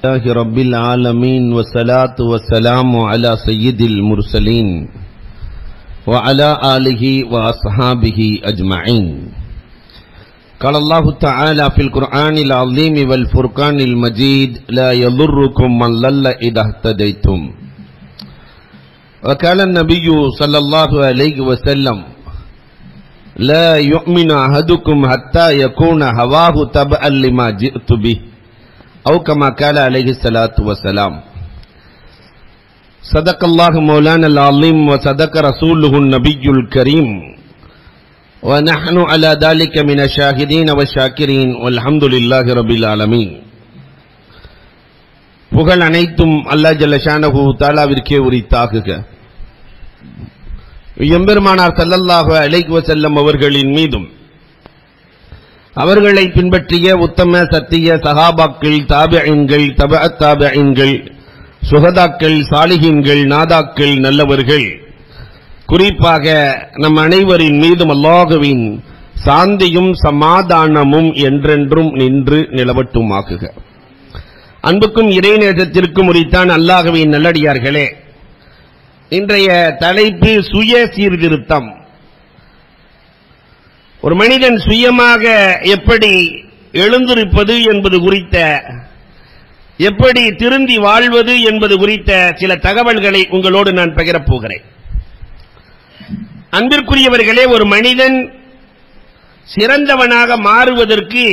الله رب العالمين والصلاة والسلام على سيد المرسلين وعلى آله وأصحابه أجمعين قال الله تعالى في القرآن العظيم والفرقان المجيد لا يضركم من لل إذا اهتديتم وقال النبي صلى الله عليه وسلم لا يؤمن أحدكم حتى يكون هواه تبعا لما جئت به أو كما قال عليه الصلاة والسلام صدق الله مولانا العظيم وصدق رسوله النبي الكريم ونحن على ذلك من الشاهدين والشاكرين والحمد لله رب العالمين புகழ் அனைத்தும் அல்லாஹ் ஜல்லஷானஹு தாலாவிற்கே உரித்தாகுக எம்பெருமானார் ஸல்லல்லாஹு அலைஹி வஸல்லம் அவர்களின் மீதும் அவர்களை பின்பற்றிய உத்தம சத்திய சகாபாக்கள் தாபியங்கள் தப தாபியங்கள் சுகதாக்கள் சாலிகின்கள் நாதாக்கள் நல்லவர்கள் குறிப்பாக நம் அனைவரின் மீதும் அல்லாஹுவின் சாந்தியும் சமாதானமும் என்றென்றும் நின்று நிலவட்டுமாக்குக அன்புக்கும் இறைநேசத்திற்கும் உரித்தான் அல்லாஹுவின் நல்லடியார்களே இன்றைய தலைப்பு சுய சீர்திருத்தம் ஒரு மனிதன் சுயமாக எப்படி எழுந்திருப்பது என்பது குறித்த எப்படி திருந்தி வாழ்வது என்பது குறித்த சில தகவல்களை உங்களோடு நான் பகிரப் போகிறேன் அன்பிற்குரியவர்களே ஒரு மனிதன் சிறந்தவனாக மாறுவதற்கு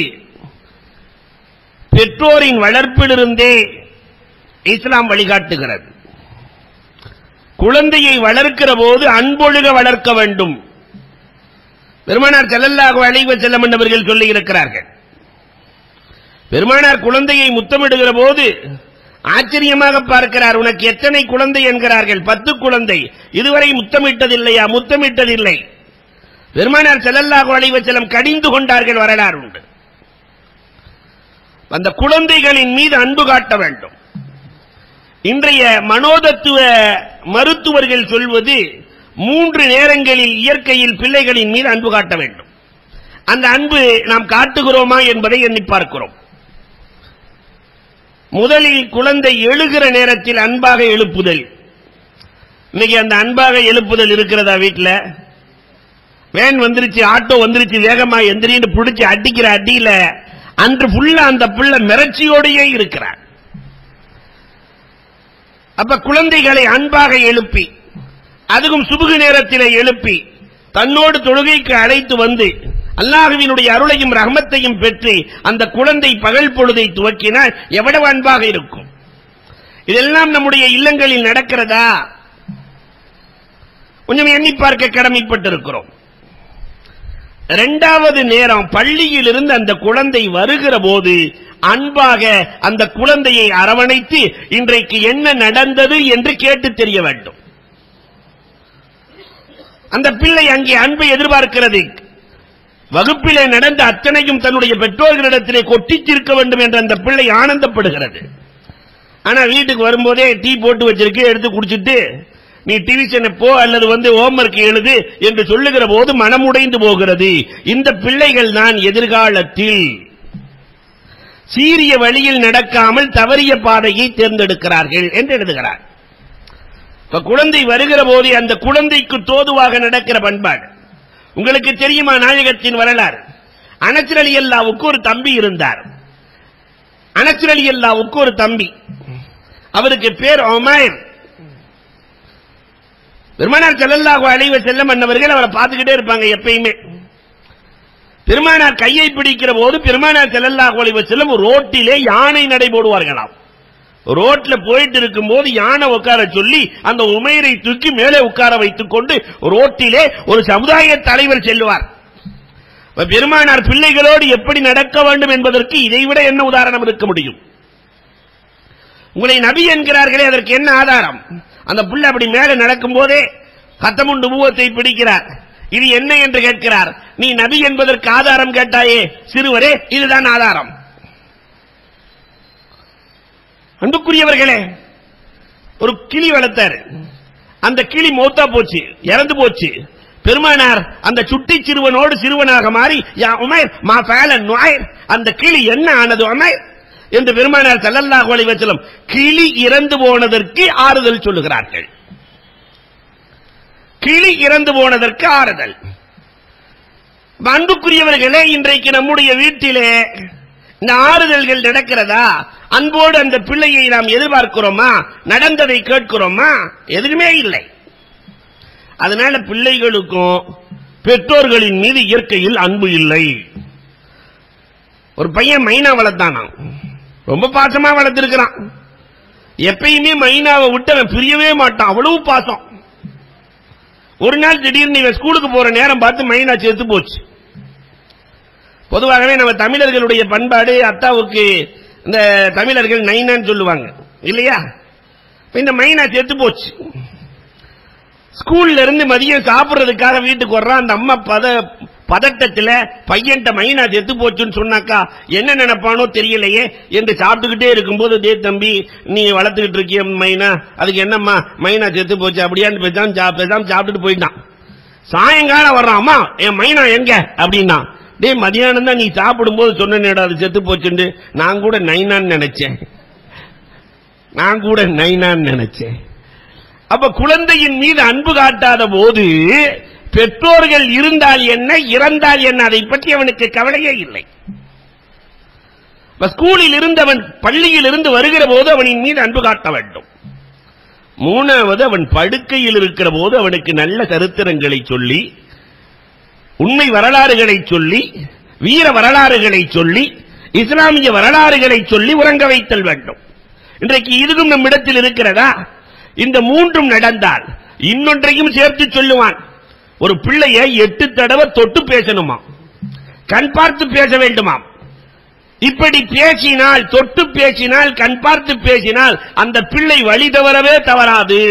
பெற்றோரின் வளர்ப்பிலிருந்தே இஸ்லாம் வழிகாட்டுகிறது குழந்தையை வளர்க்கிற போது அன்பொழுக வளர்க்க வேண்டும் பெருமானார் செல்லல்லாக அழைவ செல்லம் என்றவர்கள் சொல்லி இருக்கிறார்கள் பெருமானார் குழந்தையை முத்தமிடுகிற போது ஆச்சரியமாக பார்க்கிறார் உனக்கு எத்தனை குழந்தை என்கிறார்கள் பத்து குழந்தை இதுவரை முத்தமிட்டதில்லையா முத்தமிட்டதில்லை பெருமானார் செல்லல்லாக அழைவ செல்லம் கடிந்து கொண்டார்கள் வரலாறு உண்டு அந்த குழந்தைகளின் மீது அன்பு காட்ட வேண்டும் இன்றைய மனோதத்துவ மருத்துவர்கள் சொல்வது மூன்று நேரங்களில் இயற்கையில் பிள்ளைகளின் மீது அன்பு காட்ட வேண்டும் அந்த அன்பு நாம் காட்டுகிறோமா என்பதை எண்ணி பார்க்கிறோம் முதலில் குழந்தை எழுகிற நேரத்தில் அன்பாக எழுப்புதல் இன்னைக்கு அந்த அன்பாக எழுப்புதல் இருக்கிறதா வீட்டில் வேன் வந்துருச்சு ஆட்டோ வந்துருச்சு வேகமா எந்திரின்னு பிடிச்சி அடிக்கிற அடியில அன்று ஃபுல்லா அந்த பிள்ளை மிரட்சியோடையே இருக்கிறார் அப்ப குழந்தைகளை அன்பாக எழுப்பி அதுவும் சுபுகு நேரத்திலே எழுப்பி தன்னோடு தொழுகைக்கு அழைத்து வந்து அல்லாஹுவினுடைய அருளையும் ரஹமத்தையும் பெற்று அந்த குழந்தை பகல் பொழுதை துவக்கினால் எவ்வளவு அன்பாக இருக்கும் இதெல்லாம் நம்முடைய இல்லங்களில் நடக்கிறதா கொஞ்சம் எண்ணி பார்க்க கடமைப்பட்டிருக்கிறோம் இரண்டாவது நேரம் பள்ளியிலிருந்து அந்த குழந்தை வருகிற போது அன்பாக அந்த குழந்தையை அரவணைத்து இன்றைக்கு என்ன நடந்தது என்று கேட்டு தெரிய வேண்டும் அந்த பிள்ளை அங்கே அன்பை எதிர்பார்க்கிறது வகுப்பிலே நடந்த அத்தனையும் தன்னுடைய பெற்றோர்களிடத்திலே கொட்டிச்சிருக்க வேண்டும் என்று அந்த பிள்ளை ஆனந்தப்படுகிறது ஆனா வீட்டுக்கு வரும்போதே டீ போட்டு வச்சிருக்கு எடுத்து குடிச்சிட்டு நீ டிவிஷனை போ அல்லது வந்து ஹோம்ஒர்க் எழுது என்று சொல்லுகிற போது மனமுடைந்து போகிறது இந்த பிள்ளைகள் தான் எதிர்காலத்தில் சீரிய வழியில் நடக்காமல் தவறிய பாதையை தேர்ந்தெடுக்கிறார்கள் என்று எழுதுகிறார் இப்ப குழந்தை வருகிற போது அந்த குழந்தைக்கு தோதுவாக நடக்கிற பண்பாடு உங்களுக்கு தெரியுமா நாயகத்தின் வரலாறு அனச்சர் அலி அல்லாவுக்கு ஒரு தம்பி இருந்தார் அனச்சர் அலி அல்லாவுக்கு ஒரு தம்பி அவருக்கு பேர் ஒமைர் பெருமானார் செல்லல்லாஹு அலைவ செல்லம் அன்னவர்கள் அவரை பார்த்துக்கிட்டே இருப்பாங்க எப்பயுமே பெருமானார் கையை பிடிக்கிற போது பெருமானார் செல்லல்லாஹு அலைவ செல்லம் ரோட்டிலே யானை நடை போடுவார்களாம் ரோட்ல போயிட்டு இருக்கும்போது யானை உட்கார சொல்லி அந்த உமையரை தூக்கி மேலே உட்கார வைத்துக் கொண்டு ரோட்டிலே ஒரு சமுதாய தலைவர் செல்லுவார் பெருமானார் பிள்ளைகளோடு எப்படி நடக்க வேண்டும் என்பதற்கு இதைவிட என்ன உதாரணம் இருக்க முடியும் உங்களை நபி என்கிறார்களே அதற்கு என்ன ஆதாரம் அந்த புள்ள அப்படி மேலே நடக்கும் போதே கத்தமுண்டு மூவத்தை பிடிக்கிறார் இது என்ன என்று கேட்கிறார் நீ நபி என்பதற்கு ஆதாரம் கேட்டாயே சிறுவரே இதுதான் ஆதாரம் அன்புக்குரியவர்களே ஒரு கிளி வளர்த்தாரு அந்த கிளி மௌத்தா போச்சு இறந்து போச்சு பெருமானார் அந்த சுட்டி சிறுவனோடு சிறுவனாக மாறி யா உமைர் மா ஃபஅல நுஐர் அந்த கிளி என்ன ஆனது உமைர் என்று பெருமானார் ஸல்லல்லாஹு அலைஹி வஸல்லம் கிளி இறந்து போனதற்கு ஆறுதல் சொல்லுகிறார்கள் கிளி இறந்து போனதற்கு ஆறுதல் அன்புக்குரியவர்களே இன்றைக்கு நம்முடைய வீட்டிலே இந்த ஆறுதல்கள் நடக்கிறதா அன்போடு அந்த பிள்ளையை நாம் எதிர்பார்க்கிறோமா நடந்ததை கேட்கிறோமா எதுவுமே இல்லை அதனால பிள்ளைகளுக்கும் பெற்றோர்களின் மீது இயற்கையில் அன்பு இல்லை ஒரு பையன் மைனா வளர்த்தானாம் ரொம்ப பாசமா வளர்த்திருக்கிறான் எப்பயுமே மைனாவை விட்டு அவன் பிரியவே மாட்டான் அவ்வளவு பாசம் ஒரு நாள் திடீர்னு இவன் ஸ்கூலுக்கு போற நேரம் பார்த்து மைனா செத்து போச்சு பொதுவாகவே நம்ம தமிழர்களுடைய பண்பாடு அத்தாவுக்கு இந்த தமிழர்கள் நைனான்னு சொல்லுவாங்க இல்லையா இப்ப இந்த மைனா செத்து போச்சு ஸ்கூல்ல இருந்து மதியம் சாப்பிடுறதுக்காக வீட்டுக்கு வர்றான் அந்த அம்மா பத பதட்டத்துல பையன்ட்ட மைனா செத்து போச்சுன்னு சொன்னாக்கா என்ன நினைப்பானோ தெரியலையே என்று சாப்பிட்டுக்கிட்டே இருக்கும்போது டே தம்பி நீ வளர்த்துக்கிட்டு இருக்கிய மைனா அதுக்கு என்னம்மா மைனா செத்து போச்சு அப்படியான்னு பேசாம சா- பேசாம சாப்பிட்டுட்டு போயிட்டான் சாயங்காலம் வர்றான் அம்மா என் மைனா எங்க அப்படின்னா டேய் மதியானம் தான் நீ சாப்பிடும்போது சொன்னேடா அது செத்து போச்சுண்டு நான் கூட நைனான்னு நினைச்சேன் நான் கூட நைனான்னு நினைச்சேன் அப்ப குழந்தையின் மீது அன்பு காட்டாத போது பெற்றோர்கள் இருந்தால் என்ன இறந்தால் என்ன அதை பற்றி அவனுக்கு கவலையே இல்லை இப்ப ஸ்கூலில் இருந்தவன் பள்ளியில் இருந்து வருகிற போது அவனின் மீது அன்பு காட்ட வேண்டும் மூணாவது அவன் படுக்கையில் இருக்கிற போது அவனுக்கு நல்ல சரித்திரங்களை சொல்லி உண்மை வரலாறுகளை சொல்லி வீர வரலாறுகளை சொல்லி இஸ்லாமிய வரலாறுகளை சொல்லி உறங்க வைத்தல் வேண்டும் இன்றைக்கு இதுவும் நம்மிடத்தில் இருக்கிறதா இந்த மூன்றும் நடந்தால் இன்னொன்றையும் சேர்த்து சொல்லுவான் ஒரு பிள்ளைய எட்டு தடவை தொட்டு பேசணுமா கண் பார்த்து பேச வேண்டுமாம் இப்படி பேசினால் தொட்டு பேசினால் கண் பார்த்து பேசினால் அந்த பிள்ளை வழி தவறவே தவறாது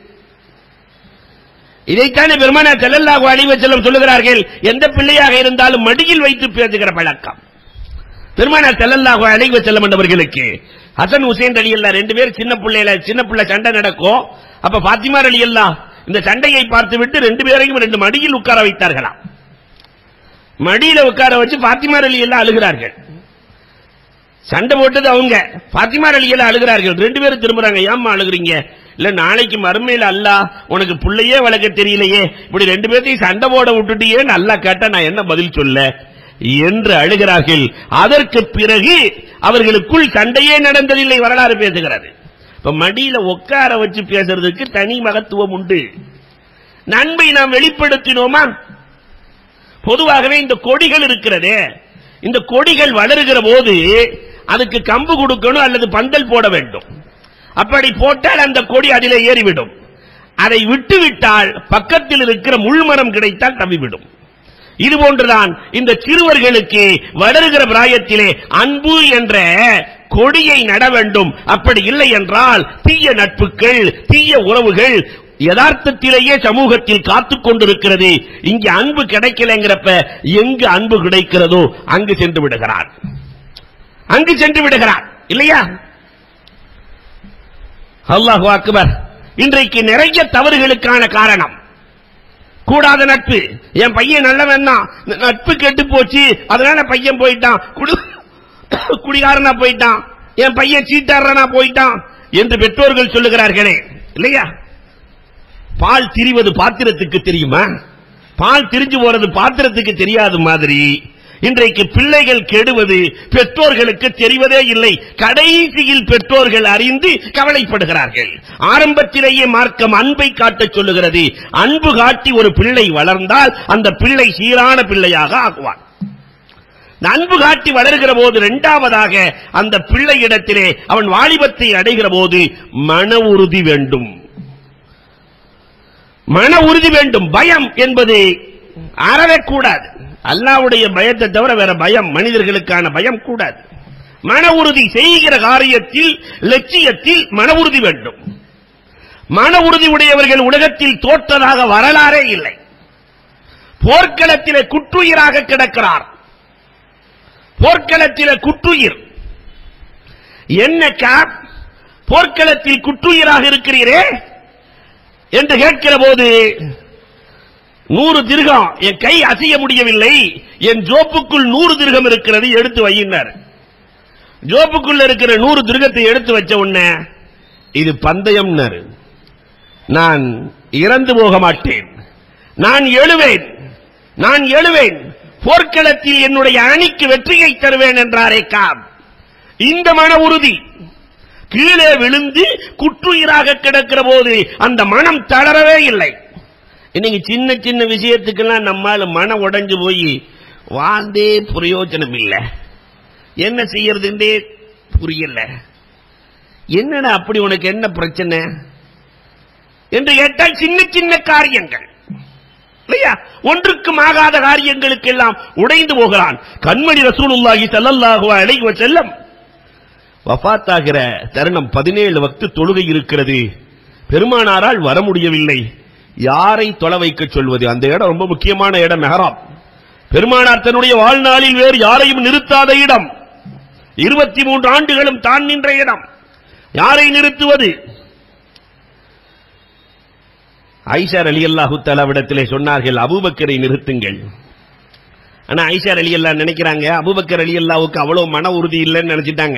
இதைத்தானே பெருமானா செல்லல்லாஹு அலைஹி வஸல்லம் சொல்லுகிறார்கள் எந்த பிள்ளையாக இருந்தாலும் மடியில் வைத்து பேசுகிற பழக்கம் பெருமானார் செல்லல்லாஹு அலைஹி வஸல்லம் என்பவர்களுக்கு ஹசன் ஹுசைன் ரலியல்லாஹ் ரெண்டு பேர் சின்ன பிள்ளையில சின்ன பிள்ளை சண்டை நடக்கும் அப்ப பாத்திமா ரலியல்லாஹ் இந்த சண்டையை பார்த்து விட்டு ரெண்டு பேரையும் ரெண்டு மடியில் உட்கார வைத்தார்களாம் மடியில உட்கார வச்சு பாத்திமா ரலியல்லாஹ் அழுகிறார்கள் சண்டை போட்டது அவங்க பாத்திமா ரலியல்லாஹ் அழுகிறார்கள் ரெண்டு பேரும் திரும்புறாங்க ஏம்மா அழுகுறீங்க இல்ல நாளைக்கு மறுமையில அல்லாஹ் உனக்கு புள்ளையே வளர்க்க தெரியலையே இப்படி ரெண்டு பேர்த்தையும் சண்டை போட விட்டுட்டியே நல்லா கேட்டா நான் என்ன பதில் சொல்ல என்று அழுகிறார்கள் அதற்கு பிறகு அவர்களுக்குள் சண்டையே நடந்ததில்லை வரலாறு பேசுகிறது இப்ப மடியில உட்கார வச்சு பேசுறதுக்கு தனி மகத்துவம் உண்டு நன்மை நாம் வெளிப்படுத்தினோமா பொதுவாகவே இந்த கொடிகள் இருக்கிறதே இந்த கொடிகள் வளருகிற போது அதுக்கு கம்பு கொடுக்கணும் அல்லது பந்தல் போட வேண்டும் அப்படி போட்டால் அந்த கொடி அதிலே ஏறிவிடும் அதை விட்டு விட்டால் பக்கத்தில் இருக்கிற முள்மரம் கிடைத்தால் தவிவிடும் இது போன்றுதான் இந்த சிறுவர்களுக்கு வளருகிற பிராயத்திலே அன்பு என்ற கொடியை நட வேண்டும் அப்படி இல்லை என்றால் தீய நட்புகள் தீய உறவுகள் யதார்த்தத்திலேயே சமூகத்தில் காத்துக் கொண்டிருக்கிறது இங்கு அன்பு கிடைக்கலங்கிறப்ப எங்கு அன்பு கிடைக்கிறதோ அங்கு சென்று விடுகிறார் அங்கு சென்று விடுகிறார் இல்லையா அல்லாஹு அக்பர் இன்றைக்கு நிறைய தவறுகளுக்கான காரணம் கூடாத நட்பு என் பையன் நல்லவன் தான் நட்பு கெட்டு போச்சு அதனால பையன் போயிட்டான் குடி குடிகாரனா போயிட்டான் என் பையன் சீட்டாரனா போயிட்டான் என்று பெற்றோர்கள் சொல்லுகிறார்களே இல்லையா பால் திரிவது பாத்திரத்துக்கு தெரியுமா பால் திரிஞ்சு போறது பாத்திரத்துக்கு தெரியாத மாதிரி இன்றைக்கு பிள்ளைகள் கெடுவது பெற்றோர்களுக்கு தெரிவதே இல்லை கடைசியில் பெற்றோர்கள் அறிந்து கவலைப்படுகிறார்கள் ஆரம்பத்திலேயே மார்க்கம் அன்பை காட்டச் சொல்லுகிறது அன்பு காட்டி ஒரு பிள்ளை வளர்ந்தால் அந்த பிள்ளை சீரான பிள்ளையாக ஆகுவான் இந்த அன்பு காட்டி வளர்கிற போது இரண்டாவதாக அந்த பிள்ளை இடத்திலே அவன் வாலிபத்தை அடைகிற போது மன உறுதி வேண்டும் மன உறுதி வேண்டும் பயம் என்பது அறவே கூடாது அல்லாவுடைய பயத்தை தவிர வேற பயம் மனிதர்களுக்கான பயம் கூடாது மன உறுதி செய்கிற காரியத்தில் லட்சியத்தில் மன உறுதி வேண்டும் மன உறுதி உடையவர்கள் உலகத்தில் தோற்றதாக வரலாறே இல்லை போர்க்களத்திலே குற்றுயிராக கிடக்கிறார் போர்க்களத்திலே குற்றுயிர் என்ன காப் போர்க்களத்தில் குற்றுயிராக இருக்கிறீரே என்று கேட்கிற போது நூறு திருகம் என் கை அசைய முடியவில்லை என் ஜோப்புக்குள் நூறு திருகம் இருக்கிறது எடுத்து வையினார் ஜோப்புக்குள்ள இருக்கிற நூறு திருகத்தை எடுத்து வச்ச உடனே இது பந்தயம்னாரு நான் இறந்து போக மாட்டேன் நான் எழுவேன் நான் எழுவேன் போர்க்களத்தில் என்னுடைய அணிக்கு வெற்றியை தருவேன் என்றாரே காம் இந்த மன உறுதி கீழே விழுந்து குற்றுயிராக கிடக்கிற போது அந்த மனம் தளரவே இல்லை இன்னைக்கு சின்ன சின்ன விஷயத்துக்கெல்லாம் நம்மால மனம் உடைஞ்சு போய் வாழ்ந்தே பிரயோஜனம் இல்லை என்ன செய்யறதுன்றே புரியல என்னடா அப்படி உனக்கு என்ன பிரச்சனை என்று கேட்டால் சின்ன சின்ன காரியங்கள் இல்லையா ஒன்றுக்கும் ஆகாத காரியங்களுக்கெல்லாம் உடைந்து போகிறான் கண்மணி ரசூலுல்லாஹி ஸல்லல்லாஹு அலைஹி வஸல்லம் வஃபாத்தாகிற தருணம் பதினேழு வக்து தொழுகை இருக்கிறது பெருமானாரால் வர முடியவில்லை யாரை தொலை வைக்க சொல்வது அந்த இடம் ரொம்ப முக்கியமான இடம் மெஹராப் பெருமானார் தன்னுடைய வாழ்நாளில் வேறு யாரையும் நிறுத்தாத இடம் இருபத்தி மூன்று ஆண்டுகளும் தான் நின்ற இடம் யாரை நிறுத்துவது ஐஷார் அலி அல்லாஹு தலாவிடத்திலே சொன்னார்கள் அபூபக்கரை நிறுத்துங்கள் ஆனா ஐஷார் அலி அல்லா நினைக்கிறாங்க அபூபக்கர் அலி அல்லாவுக்கு அவ்வளவு மன உறுதி இல்லைன்னு நினைச்சிட்டாங்க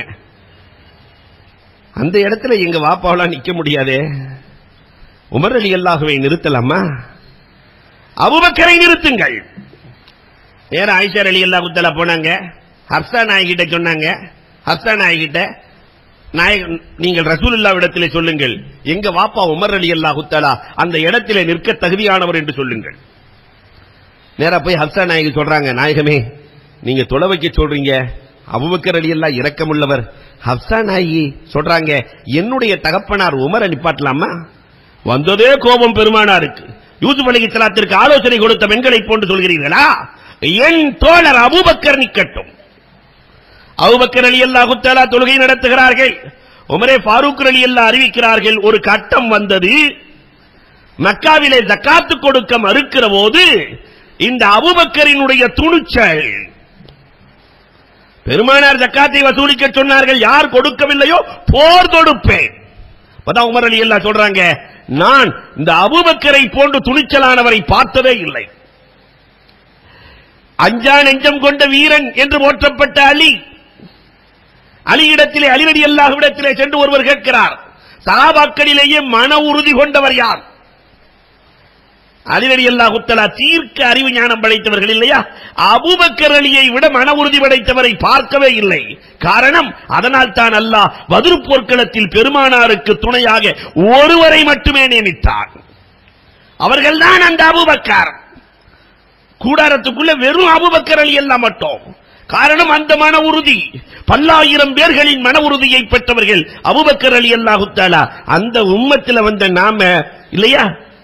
அந்த இடத்துல எங்க வாப்பாவெல்லாம் நிக்க முடியாதே உமர் அலி அல்லாஹுவை நிறுத்தலாமா அபூபக்கரை நிறுத்துங்கள் நேர ஐஷார் அலி அல்லாஹு தலா போனாங்க ஹர்ஷா நாயகிட்ட சொன்னாங்க ஹர்ஷா நாயகிட்ட நாயகன் நீங்கள் ரசூலுல்லாவிடத்திலே சொல்லுங்கள் எங்க வாப்பா உமர் அலி அல்லாஹு தஆலா அந்த இடத்திலே நிற்க தகுதியானவர் என்று சொல்லுங்கள் நேரா போய் ஹப்சா நாயகி சொல்றாங்க நாயகமே நீங்க தொலை வைக்க சொல்றீங்க அபுபக்கர் அலி அல்லா இரக்கமுள்ளவர் ஹப்சா நாயகி சொல்றாங்க என்னுடைய தகப்பனார் உமரை நிப்பாட்டலாமா வந்ததே கோபம் பெருமானாருக்கு யூசுப் அலி சலாத்திற்கு ஆலோசனை கொடுத்த பெண்களை போன்று சொல்கிறீர்களா என் தோழர் அபூபக்கர் நிக்கட்டும் அபூபக்கர் அலி அல்லாஹு தஆலா தொழுகை நடத்துகிறார்கள் உமரே ஃபாரூக் அலி அல்லா அறிவிக்கிறார்கள் ஒரு கட்டம் வந்தது மக்காவிலே ஜக்காத்து கொடுக்க மறுக்கிற போது இந்த அபூபக்கரினுடைய துணிச்சல் பெருமானார் ஜக்காத்தை வசூலிக்க சொன்னார்கள் யார் கொடுக்கவில்லையோ போர் தொடுப்பேன் அப்பதான் உமர் அலி அல்லா சொல்றாங்க நான் இந்த அபூபக்கரை போன்று துணிச்சலானவரை பார்த்ததே இல்லை அஞ்சா நெஞ்சம் கொண்ட வீரன் என்று போற்றப்பட்ட அலி அலியிடத்திலே அலிரடி அல்லாஹ்விடத்திலே சென்று ஒருவர் கேட்கிறார் சகாபாக்களிலேயே மன உறுதி கொண்டவர் யார் அலிரடி அல்லாஹுத்தலா தீர்க்க அறிவு ஞானம் படைத்தவர்கள் இல்லையா அபூபக்கர் அலியை விட மன உறுதி படைத்தவரை பார்க்கவே இல்லை காரணம் அதனால் தான் அல்லாஹ் வதுரு போர்க்களத்தில் பெருமானாருக்கு துணையாக ஒருவரை மட்டுமே நியமித்தார் அவர்கள்தான் அந்த அபூபக்கர் கூடாரத்துக்குள்ள வெறும் அபுபக்கர் அலி எல்லாம் மட்டும் காரணம் அந்த மன உறுதி பல்லாயிரம் பேர்களின் மன உறுதியை பெற்றவர்கள் அபுபக்கர் அலி அல்லாஹுத்தாலா அந்த உம்மத்தில் வந்த நாம இல்லையா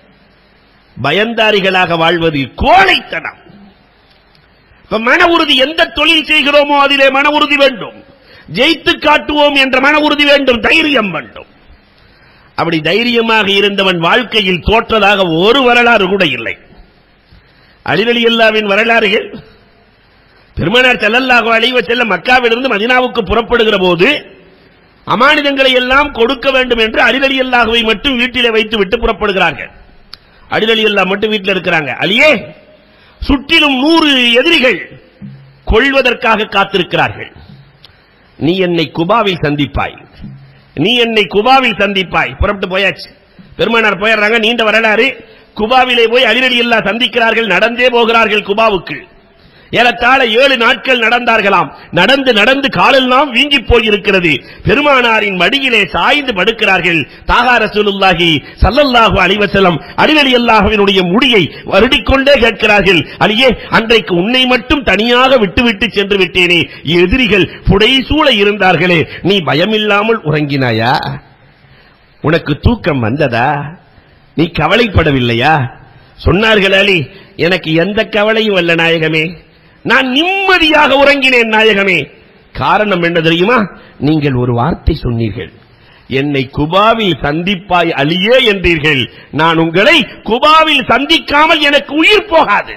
பயந்தாரிகளாக வாழ்வது கோழைத்தனம் இப்ப மன உறுதி எந்த தொழில் செய்கிறோமோ அதிலே மன உறுதி வேண்டும் ஜெயித்து காட்டுவோம் என்ற மன உறுதி வேண்டும் தைரியம் வேண்டும் அப்படி தைரியமாக இருந்தவன் வாழ்க்கையில் தோற்றதாக ஒரு வரலாறு கூட இல்லை அலிரலி அல்லாவின் வரலாறுகள் பெருமானார் செல்லல்லாஹு அலைவ செல்ல மக்காவிலிருந்து மதினாவுக்கு புறப்படுகிற போது அமானிதங்களை எல்லாம் கொடுக்க வேண்டும் என்று அலிரலி அல்லாஹுவை மட்டும் வீட்டிலே வைத்து விட்டு புறப்படுகிறார்கள் அலிரலி அல்லா மட்டும் வீட்டில் இருக்கிறாங்க அலியே சுற்றிலும் நூறு எதிரிகள் கொள்வதற்காக காத்திருக்கிறார்கள் நீ என்னை குபாவில் சந்திப்பாய் நீ என்னை குபாவில் சந்திப்பாய் புறப்பட்டு போயாச்சு பெருமானார் போயிடுறாங்க நீண்ட வரலாறு குபாவிலே போய் அலிரலி அல்லா சந்திக்கிறார்கள் நடந்தே போகிறார்கள் குபாவுக்கு ஏறத்தாழ ஏழு நாட்கள் நடந்தார்களாம் நடந்து நடந்து காலெல்லாம் வீங்கி போயிருக்கிறது பெருமானாரின் மடியிலே சாய்ந்து படுக்கிறார்கள் தாகா ரசூலுல்லாஹி சல்லல்லாஹு அலைஹி வஸல்லம் அலிரலி அல்லாஹ்வினுடைய முடியை வருடிக்கொண்டே கேட்கிறார்கள் அலியே அன்றைக்கு உன்னை மட்டும் தனியாக விட்டுவிட்டு சென்று விட்டேனே எதிரிகள் புடைசூழ இருந்தார்களே நீ பயமில்லாமல் உறங்கினாயா உனக்கு தூக்கம் வந்ததா நீ கவலைப்படவில்லையா சொன்னார்கள் அலி எனக்கு எந்த கவலையும் அல்ல நாயகமே நான் நிம்மதியாக உறங்கினேன் நாயகமே காரணம் என்ன தெரியுமா நீங்கள் ஒரு வார்த்தை சொன்னீர்கள் என்னை குபாவில் சந்திப்பாய் அலியே என்றீர்கள் நான் உங்களை குபாவில் சந்திக்காமல் எனக்கு உயிர் போகாது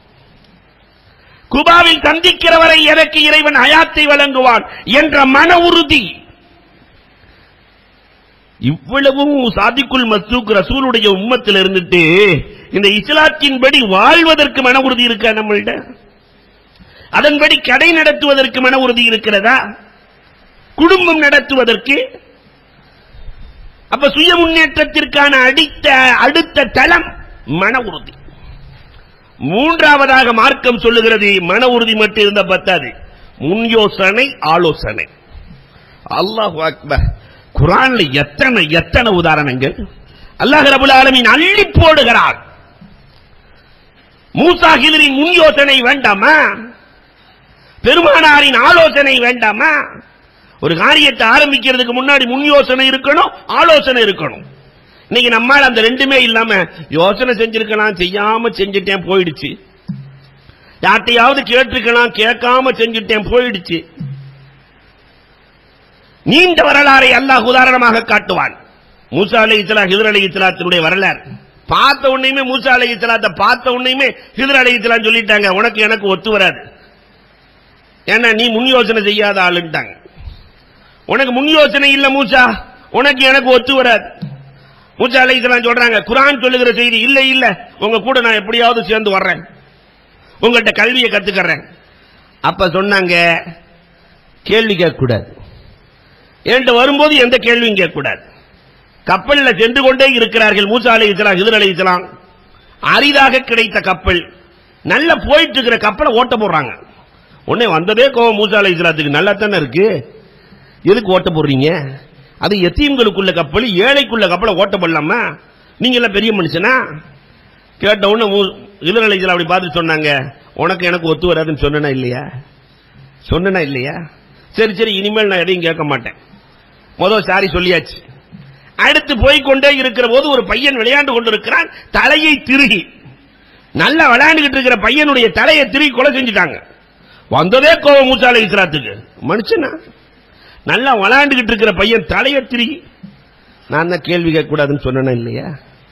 குபாவில் சந்திக்கிறவரை எனக்கு இறைவன் அயாத்தை வழங்குவான் என்ற மன உறுதி இவ்வளவும் சாதிக்குல் மசூக் ரசூலுடைய உம்மத்தில் இருந்துட்டு இந்த இஸ்லாத்தின்படி வாழ்வதற்கு மன உறுதி இருக்கா நம்மள்ட அதன்படி கடை நடத்துவதற்கு மன உறுதி இருக்கிறதா குடும்பம் நடத்துவதற்கு அப்ப சுய முன்னேற்றத்திற்கான அடித்த அடுத்த தளம் மன உறுதி மூன்றாவதாக மார்க்கம் சொல்லுகிறது மன உறுதி மட்டும் இருந்த பத்தாது முன் யோசனை ஆலோசனை அல்லாஹ் அக்பர் குரான்ல எத்தனை எத்தனை உதாரணங்கள் அல்லாஹ் ரபுல் ஆலமீன் அள்ளி போடுகிறார் மூசா ஹிலரின் முன் யோசனை வேண்டாமா பெருமானாரின் ஆலோசனை வேண்டாமா ஒரு காரியத்தை ஆரம்பிக்கிறதுக்கு முன்னாடி முன் யோசனை இருக்கணும் ஆலோசனை இருக்கணும் இன்னைக்கு நம்மால் அந்த ரெண்டுமே இல்லாம யோசனை செஞ்சிருக்கலாம் செய்யாம செஞ்சுட்டேன் போயிடுச்சு யார்ட்டையாவது கேட்டிருக்கலாம் கேட்காம செஞ்சுட்டேன் போயிடுச்சு நீண்ட வரலாறை அல்லாஹ் உதாரணமாக காட்டுவான் மூசா அலை இஸ்லா ஹிதர் அலை இஸ்லாத்தினுடைய வரலாறு பார்த்த உடனேயுமே மூசா அலை இஸ்லாத்தை பார்த்த உடனேயுமே ஹிதர் அலை இஸ்லாம் சொல்லிட்டாங்க உனக்கு எனக்கு ஒத்து வராது ஏன்னா நீ முன் யோசனை செய்யாத ஆளுன்ட்டாங்க உனக்கு முன் யோசனை இல்ல மூசா உனக்கு எனக்கு ஒத்து வராது மூசா அலை இஸ்லாம் சொல்றாங்க குரான் சொல்லுகிற செய்தி இல்ல இல்ல உங்க கூட நான் எப்படியாவது சேர்ந்து வர்றேன் உங்கள்கிட்ட கல்வியை கத்துக்கறேன் அப்ப சொன்னாங்க கேள்வி கேட்க கூடாது என்கிட்ட வரும்போது எந்த கேள்வியும் கேட்கக்கூடாது கப்பல்ல சென்று கொண்டே இருக்கிறார்கள் மூசா அலை இஸ்லாம் ஹிதர் அலை இஸ்லாம் அரிதாக கிடைத்த கப்பல் நல்ல போயிட்டு இருக்கிற கப்பலை ஓட்ட போடுறாங்க உடனே வந்ததே கோவம் மூசா அலை இஸ்லாத்துக்கு நல்லா தானே இருக்கு எதுக்கு ஓட்ட போடுறீங்க அது எத்தீம்களுக்குள்ள கப்பல் ஏழைக்குள்ள கப்பலை ஓட்ட போடலாமா நீங்க எல்லாம் பெரிய மனுஷனா கேட்ட உடனே மூ- ஹிதர் அலை இஸ்லாம் அப்படி பார்த்து சொன்னாங்க உனக்கு எனக்கு ஒத்து வராதுன்னு சொன்னனா இல்லையா சொன்னனா இல்லையா சரி சரி இனிமேல் நான் எதையும் கேட்க மாட்டேன் முதல் சாரி சொல்லியாச்சு அடுத்து போய்க்கொண்டே இருக்கிற போது ஒரு பையன் விளையாண்டு கொண்டிருக்கிறான் தலையை திருகி நல்லா விளையாண்டுகிட்டு இருக்கிற பையனுடைய தலையை திருகி கொலை செஞ்சுட்டாங்க வந்ததே கோவம் மூச்சாலை இஸ்லாத்துக்கு மனுஷனா நல்லா விளையாண்டுகிட்டு இருக்கிற பையன் தலையை திருகி நான் தான் கேள்வி கேட்க கூடாதுன்னு சொன்னேனா இல்லையா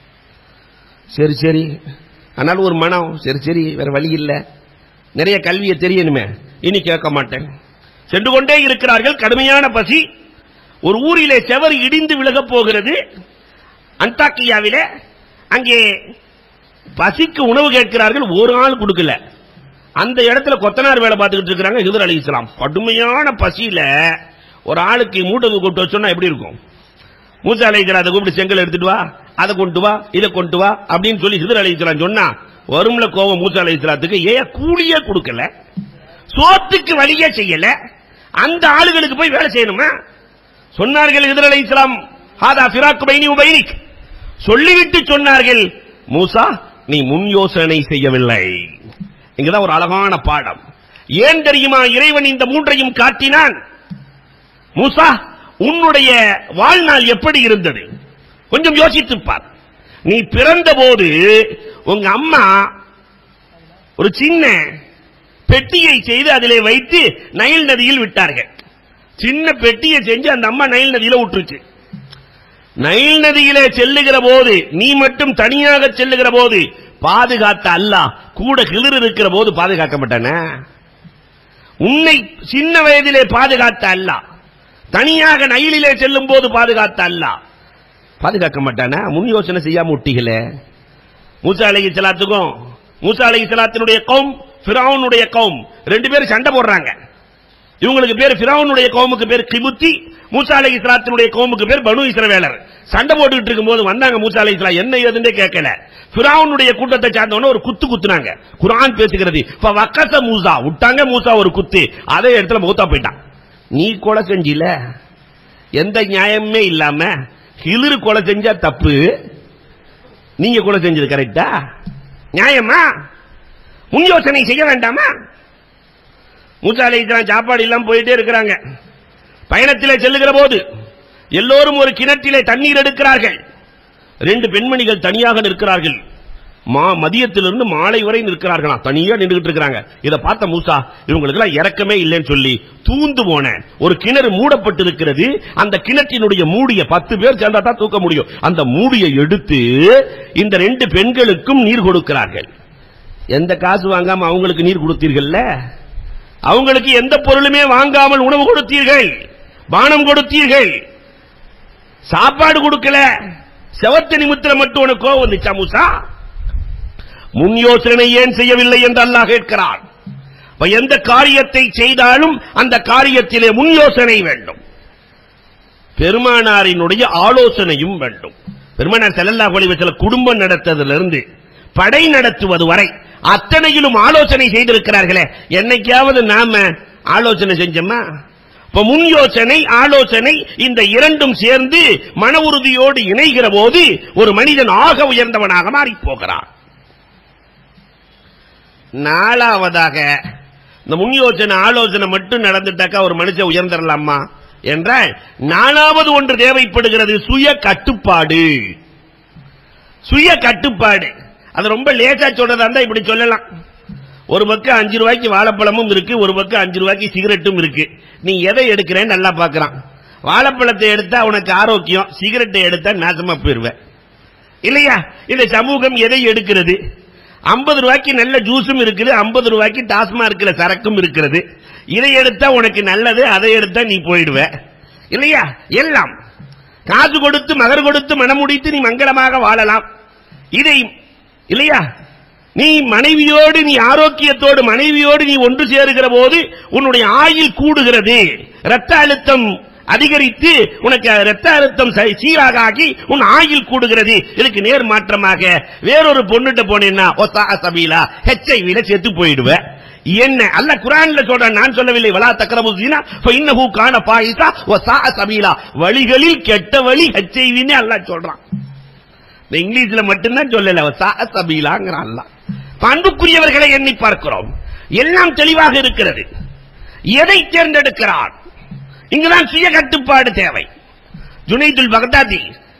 சரி சரி ஆனாலும் ஒரு மனம் சரி சரி வேற வழி இல்லை நிறைய கல்வியை தெரியணுமே இனி கேட்க மாட்டேன் சென்று கொண்டே இருக்கிறார்கள் கடுமையான பசி ஒரு ஊரிலே செவர் இடிந்து விலகப் போகிறது அந்தாக்கியாவிலே அங்கே பசிக்கு உணவு கேட்கிறார்கள் ஒரு ஆள் கொடுக்கல அந்த இடத்துல கொத்தனார் வேலை பார்த்துக்கிட்டு இருக்கிறாங்க ஹிதர் அலி இஸ்லாம் கடுமையான பசியில ஒரு ஆளுக்கு மூட்டை கொண்டு வச்சோன்னா எப்படி இருக்கும் மூசா அலை அதை கூப்பிட்டு செங்கல் எடுத்துட்டு வா அதை கொண்டு வா இதை கொண்டு வா அப்படின்னு சொல்லி ஹிதர் அலி இஸ்லாம் சொன்னா வரும்ல கோவம் மூசா அலை இஸ்லாத்துக்கு ஏன் கூலியே கொடுக்கல சோத்துக்கு வழியே செய்யல அந்த ஆளுகளுக்கு போய் வேலை செய்யணுமா சொன்னார்கள் ஹிதர் அலை இஸ்லாம் ஹாதா ஃபிராக் பைனி உபைனிக் சொல்லிவிட்டு சொன்னார்கள் மூசா நீ முன் யோசனை செய்யவில்லை இங்கதான் ஒரு அழகான பாடம் ஏன் தெரியுமா இறைவன் இந்த மூன்றையும் காட்டினான் மூசா உன்னுடைய வாழ்நாள் எப்படி இருந்தது கொஞ்சம் யோசித்துப் பார் நீ பிறந்த போது உங்க அம்மா ஒரு சின்ன பெட்டியை செய்து அதிலே வைத்து நைல் நதியில் விட்டார்கள் சின்ன பெட்டியை செஞ்சு அந்த அம்மா நைல் நதியில விட்டுருச்சு நைல் நதியிலே செல்லுகிற போது நீ மட்டும் தனியாக செல்லுகிற போது பாதுகாத்த அல்லாஹ் கூட கிளிர் இருக்கிற போது பாதுகாக்க மாட்டானே உன்னை சின்ன வயதிலே பாதுகாத்த அல்லாஹ் தனியாக நயிலிலே செல்லும் போது பாதுகாத்த அல்லாஹ் பாதுகாக்க மாட்டானா முன் யோசனை செய்யாம விட்டீங்களே மூசா அலை சலாத்துக்கும் மூசா அலை சலாத்தினுடைய கௌம் ஃபிரௌனுடைய கௌம் ரெண்டு பேரும் சண்டை போடுறாங்க இவங்களுக்கு பேர் ஃபிரௌனுடைய கௌமுக்கு பேர் கிபுத்தி மூசா அலை இஸ்லாத்தினுடைய கௌமுக்கு பேர் பனு இஸ்ரவேலர் சண்டை போட்டுக்கிட்டு இருக்கும்போது வந்தாங்க மூசா அலை இஸ்லாம் என்ன ஏதுன்னே கேட்கல ஃபிரௌனுடைய கூட்டத்தை சார்ந்தவன ஒரு குத்து குத்துனாங்க குர்ஆன் பேசுகிறது இப்ப வக்கச மூசா விட்டாங்க மூசா ஒரு குத்து அதே இடத்துல மூத்தா போயிட்டான் நீ கொலை செஞ்சில எந்த நியாயமே இல்லாம ஹிலிரு கொலை செஞ்சா தப்பு நீங்க கொலை செஞ்சது கரெக்டா நியாயமா முன் யோசனை செய்ய வேண்டாமா மூசா அலைஹிஸ்ஸலாம் சாப்பாடு இல்லாம போயிட்டே இருக்கிறாங்க பயணத்திலே செல்லுகிற போது எல்லோரும் ஒரு கிணற்றிலே தண்ணீர் எடுக்கிறார்கள் ரெண்டு பெண்மணிகள் தனியாக நிற்கிறார்கள் மா மதியத்திலிருந்து மாலை வரை நிற்கிறார்களாம் தனியா நின்றுகிட்டு இருக்கிறாங்க இத பார்த்த மூசா இவங்களுக்கு எல்லாம் இறக்கமே இல்லைன்னு சொல்லி தூந்து போன ஒரு கிணறு மூடப்பட்டு இருக்கிறது அந்த கிணற்றினுடைய மூடிய பத்து பேர் சேர்ந்தா தான் தூக்க முடியும் அந்த மூடியை எடுத்து இந்த ரெண்டு பெண்களுக்கும் நீர் கொடுக்கிறார்கள் எந்த காசு வாங்காம அவங்களுக்கு நீர் கொடுத்தீர்கள்ல அவங்களுக்கு எந்த பொருளுமே வாங்காமல் உணவு கொடுத்தீர்கள் பானம் கொடுத்தீர்கள் சாப்பாடு கொடுக்கல செவத்த நிமித்திர மட்டும் உனக்கு கோவம் வந்துச்சா மூசா முன் யோசனை ஏன் செய்யவில்லை என்று அல்லாஹ் கேட்கிறான் அப்ப எந்த காரியத்தை செய்தாலும் அந்த காரியத்திலே முன் யோசனை வேண்டும் பெருமானாரினுடைய ஆலோசனையும் வேண்டும் பெருமானார் ஸல்லல்லாஹு அலைஹி வஸல்லம் குடும்பம் நடத்ததிலிருந்து படை நடத்துவது வரை அத்தனையிலும் ஆலோசனை செய்திருக்கிறார்களே என்னைக்காவது நாம ஆலோசனை செஞ்சோமா இப்ப முன் யோசனை ஆலோசனை இந்த இரண்டும் சேர்ந்து மன உறுதியோடு இணைகிற போது ஒரு மனிதன் ஆக உயர்ந்தவனாக மாறி போகிறான் நாலாவதாக இந்த முன் யோசனை ஆலோசனை மட்டும் நடந்துட்டாக்கா ஒரு மனுஷன் உயர்ந்துடலாமா என்றால் நாலாவது ஒன்று தேவைப்படுகிறது சுய கட்டுப்பாடு சுய கட்டுப்பாடு அது ரொம்ப லேசா சொல்றதா இருந்தா இப்படி சொல்லலாம் ஒரு பக்கம் அஞ்சு ரூபாய்க்கு வாழைப்பழமும் இருக்கு ஒரு பக்கம் அஞ்சு ரூபாய்க்கு சிகரெட்டும் இருக்கு நீ எதை எடுக்கிறேன்னு நல்லா பாக்குறான் வாழைப்பழத்தை எடுத்தா உனக்கு ஆரோக்கியம் சிகரெட்டை எடுத்தா நாசமா போயிருவேன் இல்லையா இந்த சமூகம் எதை எடுக்கிறது ஐம்பது ரூபாய்க்கு நல்ல ஜூஸும் இருக்குது ஐம்பது ரூபாய்க்கு டாஸ்மா இருக்கிற சரக்கும் இருக்கிறது இதை எடுத்தா உனக்கு நல்லது அதை எடுத்தா நீ போயிடுவ இல்லையா எல்லாம் காசு கொடுத்து மகர் கொடுத்து மனமுடித்து நீ மங்களமாக வாழலாம் இதை இல்லையா நீ மனைவியோடு நீ ஆரோக்கியத்தோடு மனைவியோடு நீ ஒன்று சேருகிற போது உன்னுடைய ஆயுள் கூடுகிறது ரத்த அழுத்தம் அதிகரித்து உனக்கு ரத்த அழுத்தம் ச- சீராக ஆகி உன் ஆயுள் கூடுகிறது இதுக்கு நேர் மாற்றமாக வேறொரு பொண்ணுட்ட போனேன்னா ஒசா சபீலா ஹெச்ஐவில செத்து போயிடுவ என்ன அல்ல குரான்ல சொல்றேன் நான் சொல்லவில்லை வலா தக்கரபுசீனா இன்னஹு கான பாயிசா ஒசா சபீலா வழிகளில் கெட்ட வழி ஹெச்ஐவின்னு அல்லாஹ் சொல்றான் இந்த இங்கிலீஷ்ல மட்டும்தான் சொல்லல சா சபீலாங்கிறான் அல்லாஹ் பண்புக்குரியவர்களை எண்ணி பார்க்கிறோம் எல்லாம் தெளிவாக இருக்கிறது எதை தேர்ந்தெடுக்கிறான் இங்குதான் சுய கட்டுப்பாடு தேவை ஜுனைதுல் பகதாதி